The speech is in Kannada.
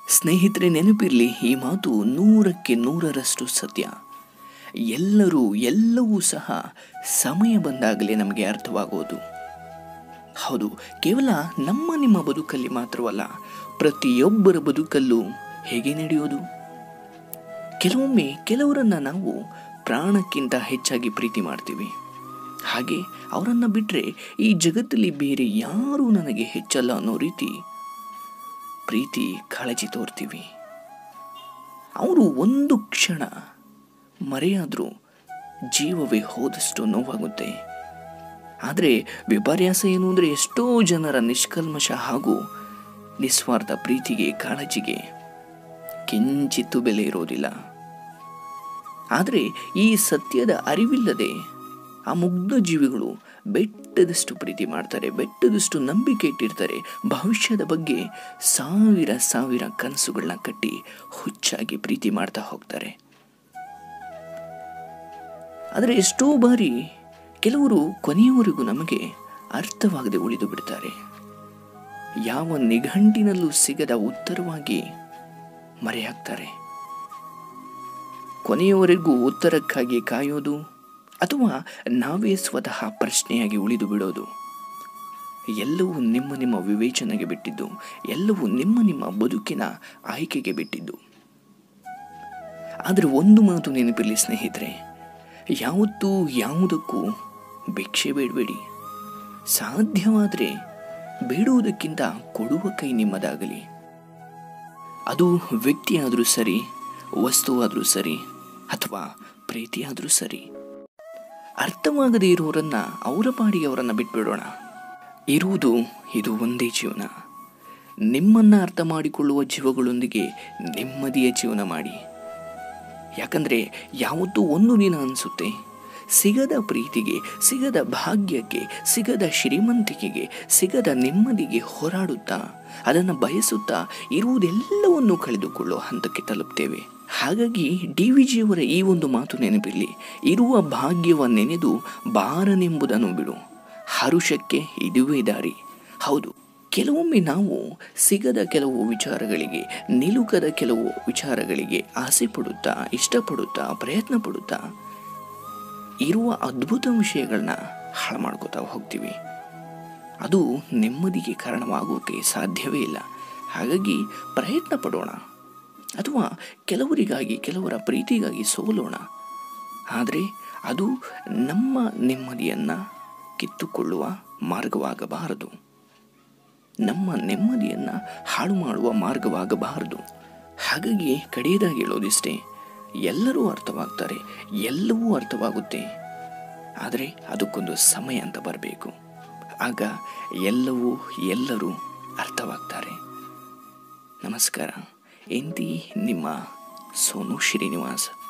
ಸ್ನೇಹಿತರೆ ನೆನಪಿರಲಿ ಈ ಮಾತು ನೂರಕ್ಕೆ ನೂರರಷ್ಟು ಸತ್ಯ ಎಲ್ಲರೂ ಎಲ್ಲವೂ ಸಹ ಸಮಯ ಬಂದಾಗಲೇ ನಮಗೆ ಅರ್ಥವಾಗುವುದು ಹೌದು ಕೇವಲ ನಮ್ಮ ನಿಮ್ಮ ಬದುಕಲ್ಲಿ ಮಾತ್ರವಲ್ಲ ಪ್ರತಿಯೊಬ್ಬರ ಬದುಕಲ್ಲೂ ಹೇಗೆ ನಡೆಯೋದು ಕೆಲವೊಮ್ಮೆ ಕೆಲವರನ್ನ ನಾವು ಪ್ರಾಣಕ್ಕಿಂತ ಹೆಚ್ಚಾಗಿ ಪ್ರೀತಿ ಮಾಡ್ತೀವಿ ಹಾಗೆ ಅವರನ್ನು ಬಿಟ್ಟರೆ ಈ ಜಗತ್ತಲ್ಲಿ ಬೇರೆ ಯಾರೂ ನನಗೆ ಹೆಚ್ಚಲ್ಲ ಅನ್ನೋ ರೀತಿ ಪ್ರೀತಿ ಕಾಳಜಿ ತೋರ್ತೀವಿ ಅವರು ಒಂದು ಕ್ಷಣ ಮರೆಯಾದರೂ ಜೀವವೇ ಹೋದಷ್ಟು ನೋವಾಗುತ್ತೆ ಆದರೆ ವಿಪರ್ಯಾಸ ಏನು ಅಂದರೆ ಎಷ್ಟೋ ಜನರ ನಿಷ್ಕಲ್ಮಶ ಹಾಗೂ ನಿಸ್ವಾರ್ಥ ಪ್ರೀತಿಗೆ ಕಾಳಜಿಗೆ ಕಿಂಚಿತ್ತು ಬೆಲೆ ಇರೋದಿಲ್ಲ ಆದರೆ ಈ ಸತ್ಯದ ಅರಿವಿಲ್ಲದೆ ಆ ಮುಗ್ಧ ಜೀವಿಗಳು ಬೆಟ್ಟದಷ್ಟು ಪ್ರೀತಿ ಮಾಡ್ತಾರೆ ಬೆಟ್ಟದಷ್ಟು ನಂಬಿಕೆ ಇಟ್ಟಿರ್ತಾರೆ ಭವಿಷ್ಯದ ಬಗ್ಗೆ ಸಾವಿರ ಸಾವಿರ ಕನಸುಗಳನ್ನ ಕಟ್ಟಿ ಹುಚ್ಚಾಗಿ ಪ್ರೀತಿ ಮಾಡ್ತಾ ಹೋಗ್ತಾರೆ ಆದರೆ ಎಷ್ಟೋ ಬಾರಿ ಕೆಲವರು ಕೊನೆಯವರೆಗೂ ನಮಗೆ ಅರ್ಥವಾಗದೆ ಉಳಿದು ಬಿಡ್ತಾರೆ ಯಾವ ನಿಘಂಟಿನಲ್ಲೂ ಸಿಗದ ಉತ್ತರವಾಗಿ ಮರೆಯಾಗ್ತಾರೆ ಕೊನೆಯವರೆಗೂ ಉತ್ತರಕ್ಕಾಗಿ ಕಾಯೋದು ಅಥವಾ ನಾವೇ ಸ್ವತಃ ಪ್ರಶ್ನೆಯಾಗಿ ಉಳಿದು ಬಿಡೋದು ಎಲ್ಲವೂ ನಿಮ್ಮ ನಿಮ್ಮ ವಿವೇಚನೆಗೆ ಬಿಟ್ಟಿದ್ದು ಎಲ್ಲವೂ ನಿಮ್ಮ ನಿಮ್ಮ ಬದುಕಿನ ಆಯ್ಕೆಗೆ ಬಿಟ್ಟಿದ್ದು ಆದರೆ ಒಂದು ಮಾತು ನೆನಪಿರಲಿ ಸ್ನೇಹಿತರೆ ಯಾವತ್ತೂ ಯಾವುದಕ್ಕೂ ಭಿಕ್ಷೆ ಬೇಡಬೇಡಿ ಸಾಧ್ಯವಾದರೆ ಬೇಡುವುದಕ್ಕಿಂತ ಕೊಡುವ ಕೈ ನಿಮ್ಮದಾಗಲಿ ಅದು ವ್ಯಕ್ತಿಯಾದರೂ ಸರಿ ವಸ್ತುವಾದರೂ ಸರಿ ಅಥವಾ ಪ್ರೀತಿಯಾದರೂ ಸರಿ ಅರ್ಥವಾಗದೇ ಇರೋರನ್ನ ಅವರ ಪಾಡಿಗೆ ಅವರನ್ನು ಬಿಟ್ಬಿಡೋಣ ಇರುವುದು ಇದು ಒಂದೇ ಜೀವನ ನಿಮ್ಮನ್ನ ಅರ್ಥ ಮಾಡಿಕೊಳ್ಳುವ ಜೀವಗಳೊಂದಿಗೆ ನೆಮ್ಮದಿಯ ಜೀವನ ಮಾಡಿ ಯಾಕಂದ್ರೆ ಯಾವತ್ತೂ ಒಂದು ದಿನ ಅನಿಸುತ್ತೆ ಸಿಗದ ಪ್ರೀತಿಗೆ ಸಿಗದ ಭಾಗ್ಯಕ್ಕೆ ಸಿಗದ ಶ್ರೀಮಂತಿಕೆಗೆ ಸಿಗದ ನೆಮ್ಮದಿಗೆ ಹೋರಾಡುತ್ತಾ ಅದನ್ನು ಬಯಸುತ್ತಾ ಇರುವುದೆಲ್ಲವನ್ನು ಕಳೆದುಕೊಳ್ಳುವ ಹಂತಕ್ಕೆ ತಲುಪ್ತೇವೆ ಹಾಗಾಗಿ ಡಿ ವಿ ಜಿಯವರ ಈ ಒಂದು ಮಾತು ನೆನಪಿರಲಿ ಇರುವ ಭಾಗ್ಯವ ನೆನೆದು ಬಾರನೆಂಬುದನ್ನು ಬಿಡು ಹರುಷಕ್ಕೆ ಇದುವೇ ದಾರಿ ಹೌದು ಕೆಲವೊಮ್ಮೆ ನಾವು ಸಿಗದ ಕೆಲವು ವಿಚಾರಗಳಿಗೆ ನಿಲುಕದ ಕೆಲವು ವಿಚಾರಗಳಿಗೆ ಆಸೆ ಪಡುತ್ತಾ ಇಷ್ಟಪಡುತ್ತಾ ಪ್ರಯತ್ನ ಪಡುತ್ತಾ ಇರುವ ಅದ್ಭುತ ವಿಷಯಗಳನ್ನ ಹಾಳು ಮಾಡ್ಕೋತಾ ಹೋಗ್ತೀವಿ ಅದು ನೆಮ್ಮದಿಗೆ ಕಾರಣವಾಗೋಕೆ ಸಾಧ್ಯವೇ ಇಲ್ಲ ಹಾಗಾಗಿ ಪ್ರಯತ್ನ ಪಡೋಣ ಅಥವಾ ಕೆಲವರಿಗಾಗಿ ಕೆಲವರ ಪ್ರೀತಿಗಾಗಿ ಸೋಲೋಣ ಆದರೆ ಅದು ನಮ್ಮ ನೆಮ್ಮದಿಯನ್ನು ಕಿತ್ತುಕೊಳ್ಳುವ ಮಾರ್ಗವಾಗಬಾರದು ನಮ್ಮ ನೆಮ್ಮದಿಯನ್ನು ಹಾಳು ಮಾಡುವ ಮಾರ್ಗವಾಗಬಾರದು ಹಾಗಾಗಿ ಕಡೆಯದಾಗಿ ಹೇಳೋದಿಷ್ಟೇ ಎಲ್ಲರೂ ಅರ್ಥವಾಗ್ತಾರೆ ಎಲ್ಲವೂ ಅರ್ಥವಾಗುತ್ತೆ ಆದರೆ ಅದಕ್ಕೊಂದು ಸಮಯ ಅಂತ ಬರಬೇಕು ಆಗ ಎಲ್ಲವೂ ಎಲ್ಲರೂ ಅರ್ಥವಾಗ್ತಾರೆ ನಮಸ್ಕಾರ ಎಂದಿ ನಿಮ್ಮ ಸೋನು ಶ್ರೀನಿವಾಸ್